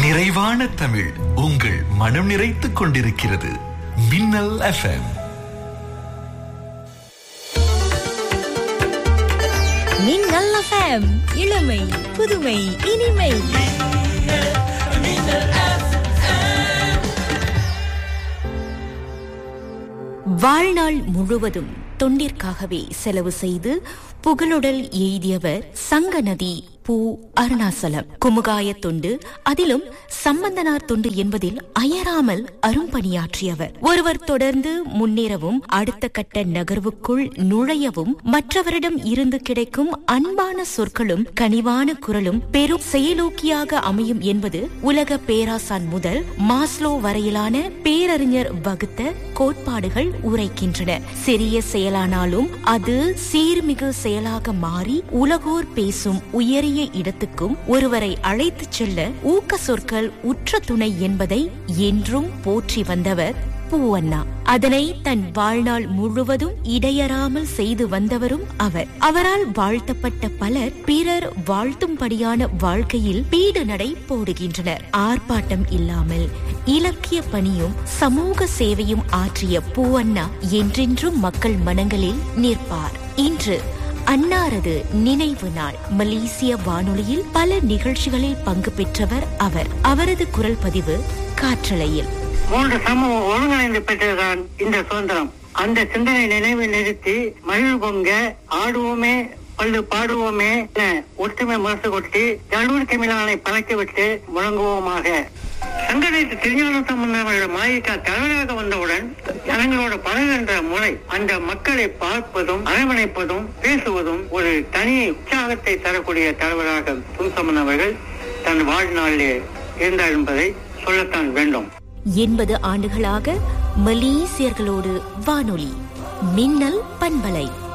நிறைவான தமிழ் உங்கள் மனம் நிறைத்துக் கொண்டிருக்கிறது மின்னல் எஃப்எம் மின்னல் எஃப்எம் இளமை புதுமை இனிமை வாழ்நாள் முழுவதும் தொண்டிற்காகவே செலவு செய்து புகழுடல் எய்தியவர் சங்கநதி பூ அருணாசலம் குமுகாய தொண்டு அதிலும் சம்பந்தனார் தொண்டு என்பதில் அயராமல் அரும்பணியாற்றியவர் ஒருவர் தொடர்ந்து முன்னேறவும் அடுத்த கட்ட நகர்வுக்குள் நுழையவும் மற்றவரிடம் இருந்து கிடைக்கும் அன்பான சொற்களும் கனிவான குரலும் பெரும் செயலூக்கியாக அமையும் என்பது உலக பேராசான் முதல் மாஸ்லோ வரையிலான பேரறிஞர் வகுத்த கோட்பாடுகள் உரைக்கின்றன சிறிய செயலானாலும் அது சீர்மிகு செயலாக மாறி உலகோர் பேசும் உயரிய இடத்துக்கும் ஒருவரை அழைத்துச் செல்ல ஊக்க சொற்கள் உற்ற துணை என்பதை என்றும் போற்றி வந்தவர் பூவண்ணா அதனை தன் வாழ்நாள் முழுவதும் இடையறாமல் செய்து வந்தவரும் அவர் அவரால் வாழ்த்தப்பட்ட பலர் பிறர் வாழ்த்தும்படியான வாழ்க்கையில் பீடு நடை போடுகின்றனர் ஆர்ப்பாட்டம் இல்லாமல் இலக்கிய பணியும் சமூக சேவையும் ஆற்றிய பூவண்ணா என்றென்றும் மக்கள் மனங்களில் நிற்பார் இன்று அன்னாரது நினைவு நாள் மலேசிய வானொலியில் பல நிகழ்ச்சிகளில் பங்கு பெற்றவர் அவர் அவரது குரல் பதிவு காற்றலையில் மூன்று சமூகம் ஒருங்கிணைந்து பெற்றதுதான் இந்த சுதந்திரம் அந்த சிந்தனை நினைவு நிறுத்தி மகிழ் பொங்க ஆடுவோமே பல்லு பாடுவோமே என ஒற்றுமை முரசு கொட்டி ஜல்லூர் கமிழானை பழக்கி விட்டு முழங்குவோமாக சங்கடைத்து திருஞான சம்பந்தவர்களோட மாயிக்கா தலைவராக வந்தவுடன் ஜனங்களோட பழகுகின்ற முறை அந்த மக்களை பார்ப்பதும் அரவணைப்பதும் பேசுவதும் ஒரு தனி உற்சாகத்தை தரக்கூடிய தலைவராக துன்சம்மன் அவர்கள் தன் வாழ்நாளிலே இருந்தார் என்பதை சொல்லத்தான் வேண்டும் எண்பது ஆண்டுகளாக மலேசியர்களோடு வானொலி மின்னல் பண்பலை